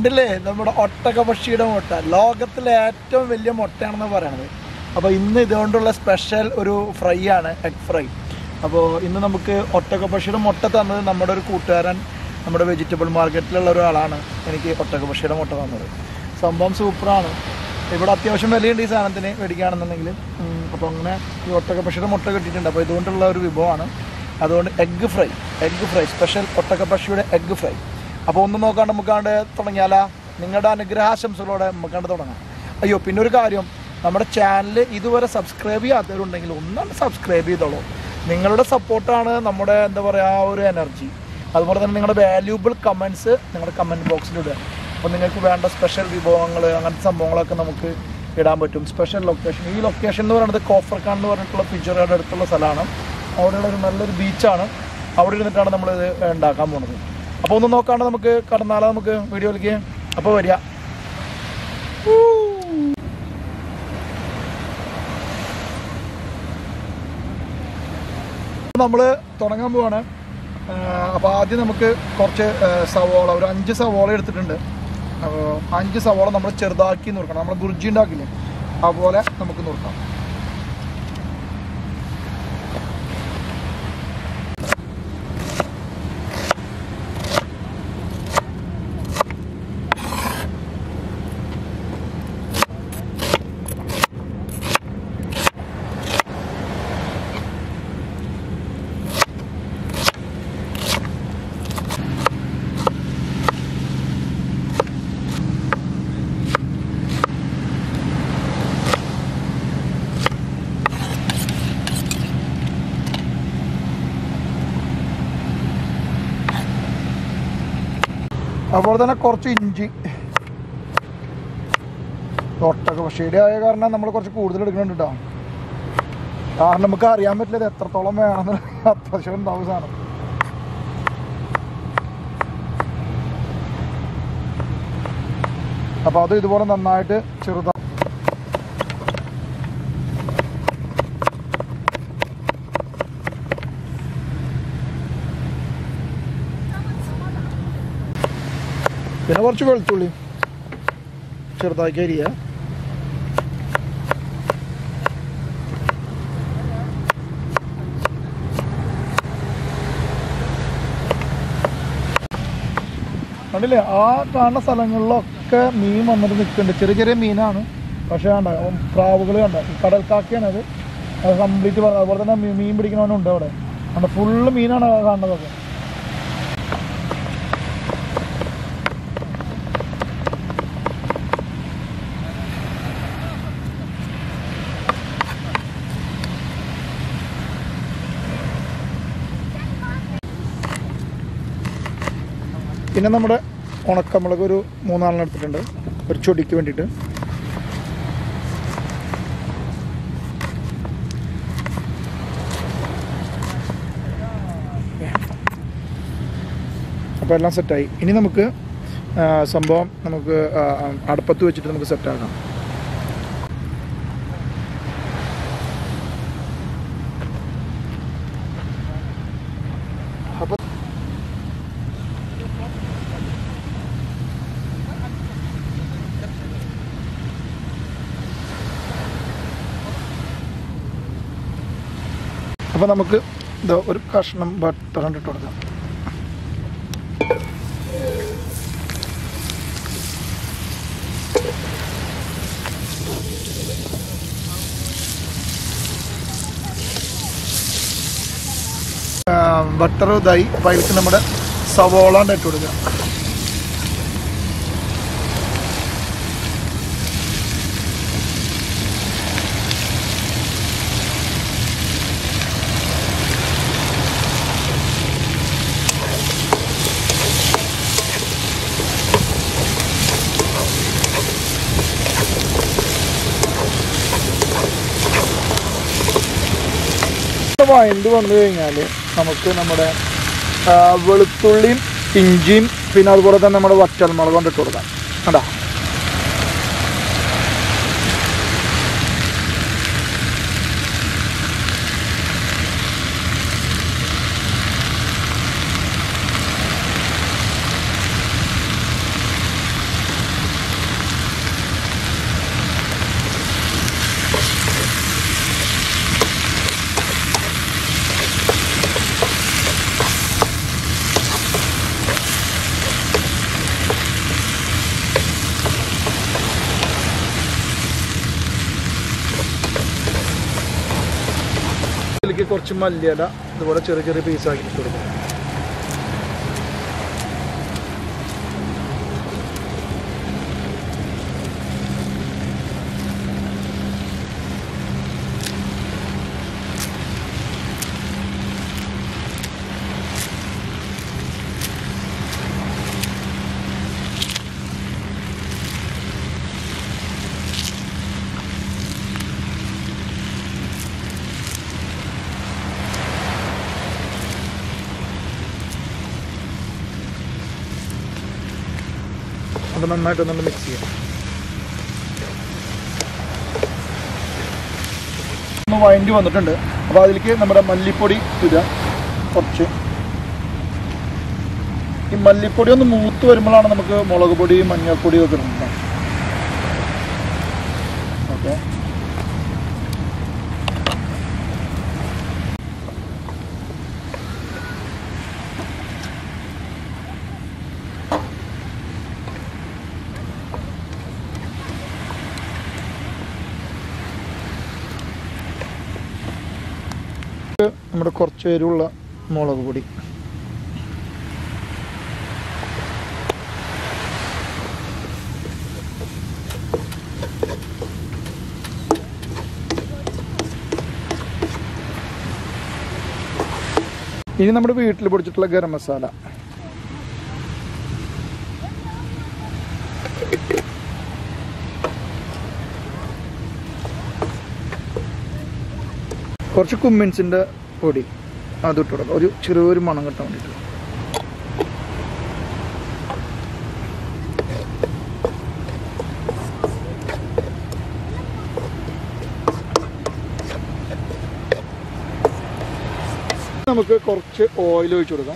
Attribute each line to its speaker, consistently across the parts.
Speaker 1: കണ്ടില്ലേ നമ്മുടെ ഒട്ടക പക്ഷിയുടെ മുട്ട ലോകത്തിലെ ഏറ്റവും വലിയ മുട്ടയാണെന്ന് പറയണത് അപ്പോൾ ഇന്ന് ഇതുകൊണ്ടുള്ള സ്പെഷ്യൽ ഒരു ഫ്രൈ ആണ് എഗ് ഫ്രൈ അപ്പോൾ ഇന്ന് നമുക്ക് ഒട്ടക പക്ഷിയുടെ മുട്ട തന്നത് നമ്മുടെ ഒരു കൂട്ടുകാരൻ നമ്മുടെ വെജിറ്റബിൾ മാർക്കറ്റിലുള്ള ഒരാളാണ് എനിക്ക് ഒട്ടക പക്ഷിയുടെ മുട്ട തന്നത് സംഭവം സൂപ്പറാണ് ഇവിടെ അത്യാവശ്യം വിലയുണ്ട് ഈ സാധനത്തിന് മേടിക്കുകയാണെന്നുണ്ടെങ്കിൽ അപ്പോൾ അങ്ങനെ ഈ ഒട്ടക പക്ഷിയുടെ മുട്ട കിട്ടിയിട്ടുണ്ട് അപ്പോൾ ഇതുകൊണ്ടുള്ള ഒരു വിഭവമാണ് അതുകൊണ്ട് egg fry egg fry special ഒട്ടക പക്ഷിയുടെ എഗ്ഗ് ഫ്രൈ അപ്പോൾ ഒന്നും നോക്കാണ്ട് നമുക്കാണ്ട് തുടങ്ങിയാലാ നിങ്ങളുടെ അനുഗ്രഹാശംസകളോടെ നമുക്കാണ്ട് തുടങ്ങാം അയ്യോ പിന്നെ ഒരു കാര്യം നമ്മുടെ ചാനൽ ഇതുവരെ സബ്സ്ക്രൈബ് ചെയ്യാത്തവരുണ്ടെങ്കിൽ ഒന്നാണ് സബ്സ്ക്രൈബ് ചെയ്തോളൂ നിങ്ങളുടെ സപ്പോർട്ടാണ് നമ്മുടെ എന്താ പറയുക ആ ഒരു എനർജി അതുപോലെ തന്നെ നിങ്ങളുടെ വാല്യൂബിൾ കമൻസ് നിങ്ങളുടെ കമൻറ്റ് ബോക്സിൽ ഇടുക അപ്പോൾ നിങ്ങൾക്ക് വേണ്ട സ്പെഷ്യൽ വിഭവങ്ങൾ അങ്ങനത്തെ സംഭവങ്ങളൊക്കെ നമുക്ക് ഇടാൻ പറ്റും സ്പെഷ്യൽ ലൊക്കേഷൻ ഈ ലൊക്കേഷൻ എന്ന് പറയുന്നത് കോഫർഖാൻ എന്ന് പറഞ്ഞിട്ടുള്ള പിച്ചറുടെ അടുത്തുള്ള സ്ഥലമാണ് അവിടെയുള്ള ഒരു നല്ലൊരു ബീച്ചാണ് അവിടെ ഇരുന്നിട്ടാണ് നമ്മൾ ഇത് ഉണ്ടാക്കാൻ പോകുന്നത് അപ്പോൾ ഒന്നും നോക്കാണ്ട് നമുക്ക് കടന്നാലോ നമുക്ക് വീഡിയോയിലേക്ക് അപ്പോൾ വരിക നമ്മൾ തുടങ്ങാൻ പോവാണ് അപ്പോൾ ആദ്യം നമുക്ക് കുറച്ച് ആ, സവോള ഒരു അഞ്ച് സവോള എടുത്തിട്ടുണ്ട് അപ്പോൾ അഞ്ച് സവോള നമ്മൾ ചെറുതാക്കി നുറുക്കണം നമ്മൾ ഗുർജി ഉണ്ടാക്കില്ലേ അതുപോലെ നമുക്ക് നുറുക്കാം അതുപോലെ തന്നെ കുറച്ച് ഇഞ്ചി ഒട്ടക പക്ഷിയുടെ ആയ കാരണം നമ്മൾ കുറച്ച് കൂടുതൽ എടുക്കുന്നുണ്ട് കേട്ടോ കാരണം നമുക്ക് അറിയാൻ പറ്റില്ല ഇത് എത്രത്തോളം വേണമെന്ന് അത്യാവശ്യം ഉണ്ടാവും സാധനം അപ്പോൾ അത് ഇതുപോലെ നന്നായിട്ട് ചെറുതാ പിന്നെ കുറച്ച് വെളുത്തുള്ളി ചെറുതാക്കി അരിയ കണ്ടില്ലേ ആ കാണുന്ന സ്ഥലങ്ങളിലൊക്കെ മീൻ വന്നിട്ട് നിൽക്കുന്നുണ്ട് ചെറിയ ചെറിയ മീനാണ് പക്ഷേ കണ്ട പ്രാവുകൾ കണ്ട കടൽക്കാക്കയാണ് അത് അത് കംപ്ലീറ്റ് അതുപോലെ തന്നെ മീ- മീൻ പിടിക്കണവനുണ്ട് അവിടെ കണ്ട ഫുള്ള് മീനാണ് ആ കാണുന്നതൊക്കെ പിന്നെ നമ്മുടെ ഉണക്കമുളക് ഒരു മൂന്നാലെണ്ണം എടുത്തിട്ടുണ്ട് ഒരു ചൊടിക്ക് വേണ്ടിയിട്ട് അപ്പോൾ എല്ലാം സെറ്റായി ഇനി നമുക്ക് ആ, സംഭവം നമുക്ക് ആ, ആ, അടുപ്പത്ത് വെച്ചിട്ട് നമുക്ക് സെറ്റാക്കാം അപ്പോൾ അപ്പോൾ നമുക്ക് ഇതാ ഒരു കഷ്ണം ബട്ടർ കണ്ടിട്ട് കൊടുക്കാം ബട്ടർ ഇതായി അപ്പോൾ അതിലേക്ക് നമ്മുടെ സവോള ഇട്ട് കൊടുക്കുക വഴണ്ട് വന്നു കഴിഞ്ഞാൽ നമുക്ക് നമ്മുടെ ആ, വെളുത്തുള്ളിയും ഇഞ്ചിയും പിന്നെ അതുപോലെ തന്നെ നമ്മുടെ വറ്റൽമുളക് കൊണ്ട് ഇട്ട് കൊടുക്കാം കണ്ടാ ഇതിലേക്ക് കുറച്ച് മല്ലിയില ഇതുപോലെ ചെറിയ ചെറിയ പീസാക്കി ഇട്ട് കൊടുക്കും അത് നന്നായിട്ട് ഒന്നുകൊണ്ട് മിക്സ് ചെയ്യാം ഒന്ന് വഴണ്ടി വന്നിട്ടുണ്ട് അപ്പോൾ അതിലേക്ക് നമ്മുടെ മല്ലിപ്പൊടി ഇടുക കുറച്ച് ഈ മല്ലിപ്പൊടി ഒന്ന് മൂത്ത് വരുമ്പോഴാണ് നമുക്ക് മുളക് പൊടിയും മഞ്ഞൾപ്പൊടിയും ഒക്കെ ഇടുന്നത് ഓക്കെ നമ്മുടെ കുറച്ച് എരിവുള്ള മുളക് പൊടി ഇനി നമ്മുടെ വീട്ടിൽ പൊടിച്ചിട്ടുള്ള ഗരം മസാല കുറച്ച് കുമ്മിൻസിൻ്റെ പൊടി അത് ഇട്ട് കൊടുക്കാം ഒരു ചെറിയൊരു മണം കിട്ടാൻ വേണ്ടിയിട്ട് നമുക്ക് കുറച്ച് ഓയിൽ ഒഴിച്ചു കൊടുക്കാം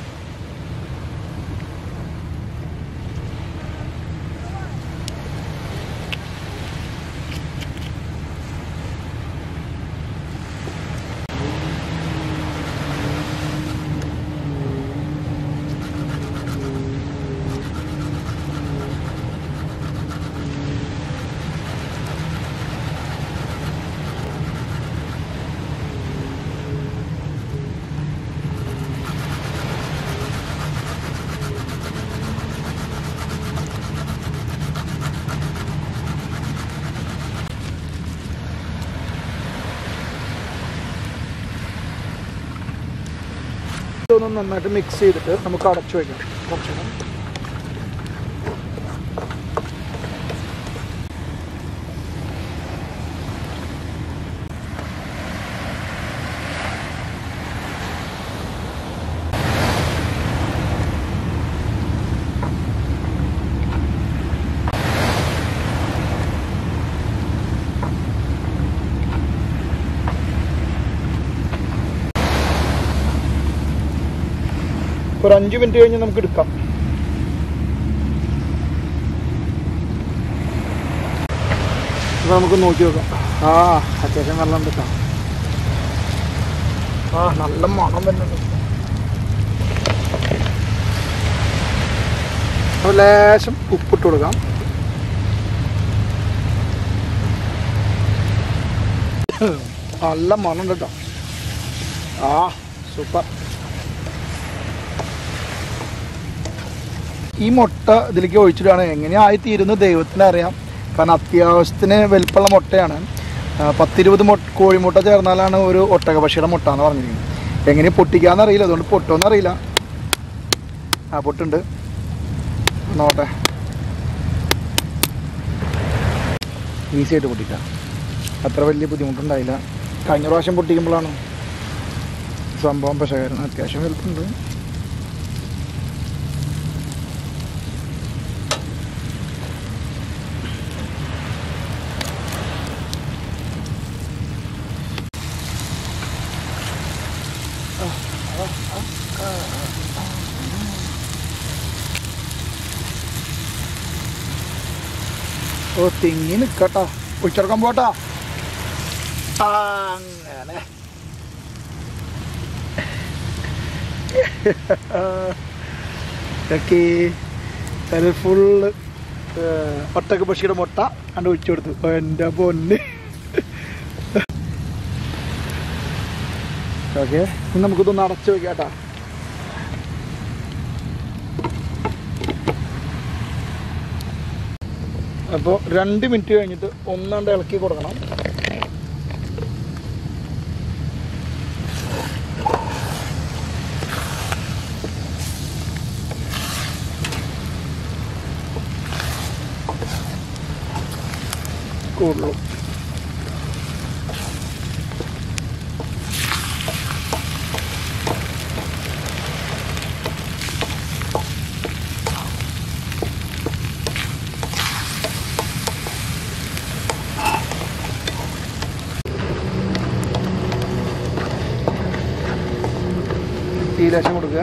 Speaker 1: ഇതൊന്ന് നന്നായിട്ട് മിക്സ് ചെയ്തിട്ട് നമുക്ക് അടച്ചു വയ്ക്കാം കുറച്ച് നേരം. ഒരു അഞ്ച് മിനിറ്റ് കഴിഞ്ഞ് നമുക്ക് എടുക്കാം അപ്പൊ നമുക്ക് നോക്കി നോക്കാം ആ അത്യാവശ്യം വെള്ളം എടുക്കാം ആ നല്ല മണം വരുന്നുണ്ട് അപ്പോൾ ലേശം ഉപ്പിട്ട് കൊടുക്കാം നല്ല മണം ഉണ്ട് കേട്ടോ ആ സൂപ്പർ ഈ മുട്ട ഇതിലേക്ക് ഒഴിച്ചിട്ടാണ് എങ്ങനെയായി തീരുന്നത് ദൈവത്തിന് അറിയാം കാരണം അത്യാവശ്യത്തിന് വലിപ്പമുള്ള മുട്ടയാണ് ആ, പത്തിരുപത് മുട്ട കോഴിമുട്ട ചേർന്നാലാണ് ഒരു ഒട്ടക പക്ഷിയുടെ മുട്ട എന്ന് പറഞ്ഞിരിക്കുന്നത് എങ്ങനെ പൊട്ടിക്കാന്ന് അറിയില്ല അതുകൊണ്ട് പൊട്ടുമെന്ന് അറിയില്ല ആ പൊട്ടുണ്ട് നോട്ടെ ഈസി ആയിട്ട് പൊട്ടിക്കാം അത്ര വലിയ ബുദ്ധിമുട്ടുണ്ടായില്ല കഴിഞ്ഞ പ്രാവശ്യം പൊട്ടിക്കുമ്പോഴാണ് സംഭവം പക്ഷേ അത്യാവശ്യം വലുപ്പമുണ്ട് ഓ തിങ്ങി നിക്കട്ടോ ഉച്ചടക്കം പോട്ടാ ആ, അങ്ങനെ ഓക്കെ അത് ഫുള്ള് ഒട്ടക പക്ഷിയുടെ മുട്ട കണ്ട് ഒഴിച്ചു കൊടുത്തു എൻ്റെ പൊന്ന് ഓക്കെ ഇനി നമുക്കിതൊന്ന് അടച്ചു വെക്കാം കേട്ടോ അപ്പോൾ രണ്ട് മിനിറ്റ് കഴിഞ്ഞിട്ട് ഒന്നാണ്ട് ഇളക്കി കൊടുക്കണം കൂടുതലും തീരാശം കൊടുക്കുക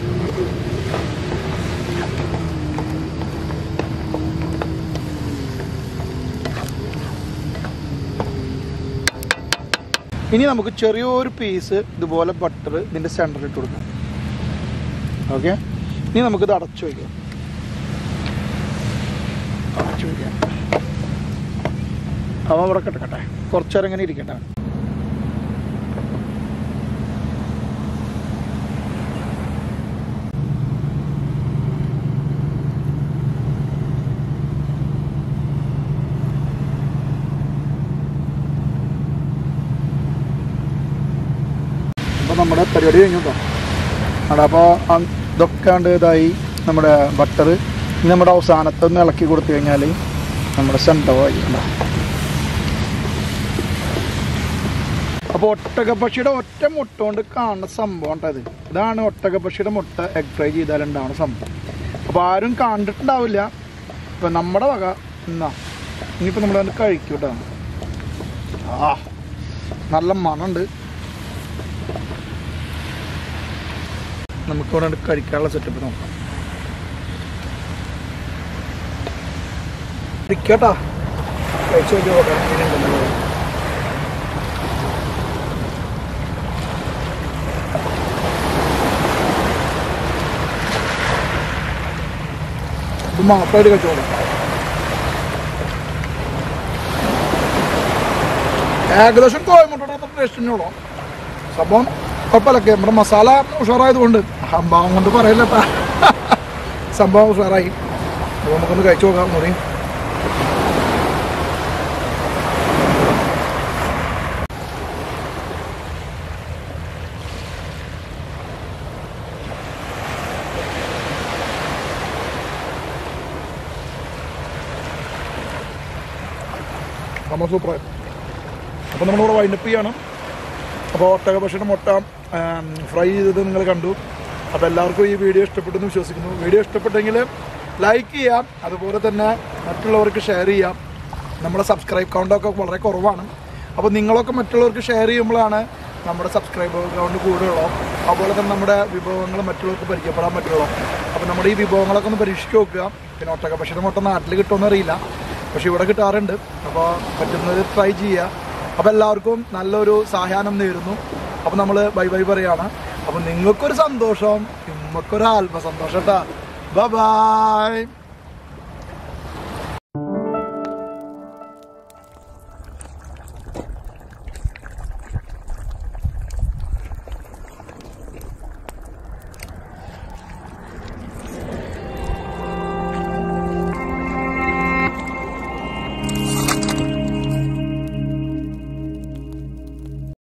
Speaker 1: ഇനി നമുക്ക് ചെറിയൊരു പീസ് ഇതുപോലെ ബട്ടർ ഇതിൻ്റെ സെൻറ്ററിൽ ഇട്ട് കൊടുക്കാം ഓക്കെ ഇനി നമുക്കിത് അടച്ചു വയ്ക്കാം അടച്ചു വയ്ക്കാം അവ അവിടെ കിടക്കട്ടെ കുറച്ച് നേരം ഇങ്ങനെ ഇരിക്കട്ടെ അപ്പോൾ നമ്മുടെ പരിപാടി കഴിഞ്ഞു കേട്ടോ അവിടെ അപ്പോൾ ഇതൊക്കെ കണ്ട് ഇതായി നമ്മുടെ ബട്ടർ ഇനി നമ്മുടെ അവസാനത്തെ ഒന്ന് ഇളക്കി കൊടുത്തു കഴിഞ്ഞാൽ നമ്മുടെ സെൻറ്ററായി ഉണ്ടോ അപ്പോൾ ഒട്ടകപ്പക്ഷിയുടെ ഒറ്റ മുട്ട കൊണ്ട് കാണുന്ന സംഭവം കേട്ടോ ഇത് ഇതാണ് ഒട്ടകപ്പക്ഷിയുടെ മുട്ട എഗ് ഫ്രൈ ചെയ്താലുണ്ടാവുന്ന സംഭവം അപ്പോൾ ആരും കണ്ടിട്ടുണ്ടാവില്ല ഇപ്പം നമ്മുടെ വക എന്നാ ഇനിയിപ്പോൾ നമ്മളത് കഴിക്കും കേട്ടോ ആ നല്ല മണമുണ്ട് നമുക്ക് ഇവിടെ കഴിക്കാനുള്ള സെറ്റപ്പ് നോക്കാം ഇരിക്കട്ടാ കഴിച്ചു നോക്കി നോക്കാം എങ്ങനെയുണ്ടെന്നുള്ളത്. ഇത് മാത്രമായിട്ട് കഴിച്ചോളാം ഏകദേശം കോയമുട്ടയുടെ അത്ര ടേസ്റ്റ് തന്നെയുള്ളൂ സംഭവം കുഴപ്പമില്ല നമ്മുടെ മസാല ഉഷാറായതുകൊണ്ട് സംഭവം കൊണ്ട് പറയില്ലട്ടാ സംഭവം ഉഷാറായി അപ്പോൾ നമുക്കൊന്ന് കഴിച്ചു നോക്കാം മുറി സംഭവം സൂപ്പറായി അപ്പോൾ നമ്മളിവിടെ വൈൻഡപ്പ് ചെയ്യണം അപ്പോൾ ഒട്ടക പക്ഷിയുടെ മുട്ട ഫ്രൈ ചെയ്തത് നിങ്ങൾ കണ്ടു അപ്പോൾ എല്ലാവർക്കും ഈ വീഡിയോ ഇഷ്ടപ്പെട്ടെന്ന് വിശ്വസിക്കുന്നു വീഡിയോ ഇഷ്ടപ്പെട്ടെങ്കിൽ ലൈക്ക് ചെയ്യാം അതുപോലെ തന്നെ മറ്റുള്ളവർക്ക് ഷെയർ ചെയ്യാം നമ്മുടെ സബ്സ്ക്രൈബ് കൗണ്ടൊക്കെ വളരെ കുറവാണ് അപ്പോൾ നിങ്ങളൊക്കെ മറ്റുള്ളവർക്ക് ഷെയർ ചെയ്യുമ്പോഴാണ് നമ്മുടെ സബ്സ്ക്രൈബർ കൗണ്ട് കൂടുതലുള്ളൂ അതുപോലെ തന്നെ നമ്മുടെ വിഭവങ്ങൾ മറ്റുള്ളവർക്ക് പരിചയപ്പെടാൻ പറ്റുള്ളൂ അപ്പോൾ നമ്മുടെ ഈ വിഭവങ്ങളൊക്കെ ഒന്ന് പരീക്ഷിച്ച് നോക്കുക പിന്നെ ഒട്ടക പക്ഷിയുടെ മുട്ട നാട്ടിൽ കിട്ടുമെന്ന് അറിയില്ല പക്ഷെ ഇവിടെ കിട്ടാറുണ്ട് അപ്പോൾ പറ്റുന്നത് ട്രൈ ചെയ്യുക അപ്പോൾ എല്ലാവർക്കും നല്ലൊരു സഹാനം നേരുന്നു അപ്പോൾ നമ്മൾ ബൈ ബൈ പറയാണ് അപ്പോൾ നിങ്ങൾക്കൊരു സന്തോഷം നമുക്കൊരു ആത്മസന്തോഷം കേട്ടോ ബൈ